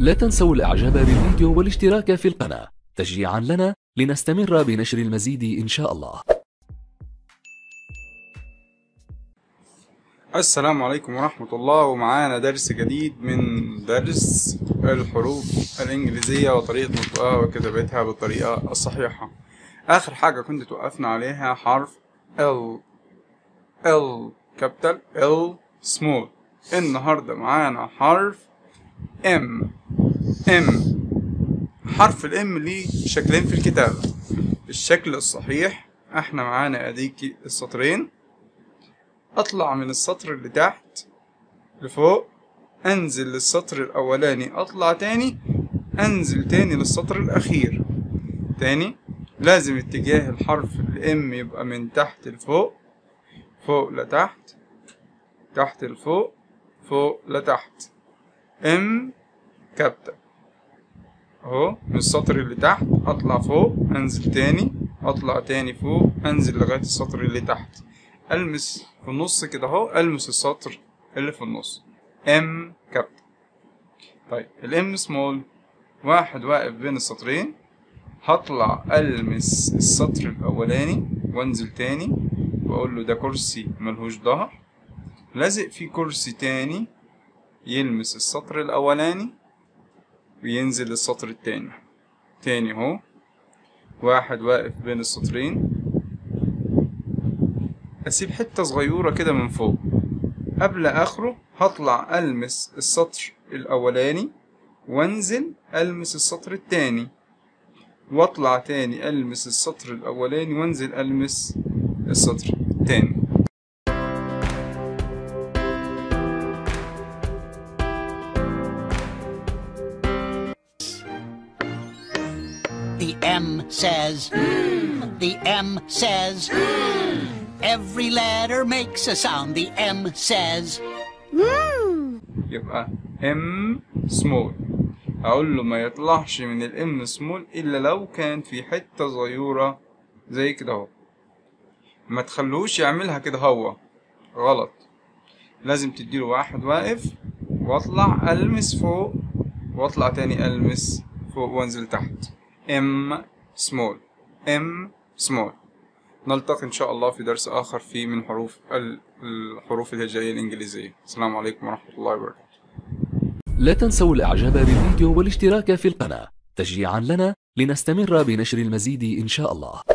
لا تنسوا الاعجاب بالفيديو والاشتراك في القناة تشجيعا لنا لنستمر بنشر المزيد ان شاء الله السلام عليكم ورحمة الله ومعانا درس جديد من درس الحروف الإنجليزية وطريقة نطقها وكتابتها بالطريقة الصحيحة آخر حاجة كنت توقفنا عليها حرف L L كابيتال L small النهاردة معانا حرف M M حرف الام ليه شكلين في الكتابة الشكل الصحيح احنا معانا اديكي السطرين اطلع من السطر اللي تحت لفوق انزل للسطر الاولاني اطلع تاني انزل تاني للسطر الاخير تاني لازم اتجاه الحرف الام يبقى من تحت لفوق فوق لتحت تحت لفوق فوق لتحت ام كابتن اهو من السطر اللي تحت اطلع فوق انزل تاني اطلع تاني فوق انزل لغاية السطر اللي تحت المس في النص كده اهو المس السطر اللي في النص ام كابتن طيب الام سمول واحد واقف بين السطرين هطلع المس السطر الاولاني وانزل تاني واقول له ده كرسي ملهوش ظهر لازق فيه كرسي تاني يلمس السطر الاولاني وينزل للسطر التاني تاني اهو واحد واقف بين السطرين اسيب حتة صغيرة كده من فوق قبل اخره هطلع المس السطر الاولاني وانزل المس السطر التاني واطلع تاني المس السطر الاولاني وانزل المس السطر التاني The M says, the M says, every letter makes a sound. The M says, يبقى ام سمول هقول له ما يطلعش من الام سمول الا لو كان في حته صغيره زي كده اهو ما تخلوش يعملها كده هو غلط لازم تديله واحد واقف واطلع المس فوق واطلع تاني المس فوق وانزل تحت ام سمول ام سمول نلتقي ان شاء الله في درس اخر في من حروف ال- الحروف الهجائيه الانجليزيه السلام عليكم ورحمه الله وبركاته لا تنسوا الاعجاب بالفيديو والاشتراك في القناة تشجيعا لنا لنستمر بنشر المزيد ان شاء الله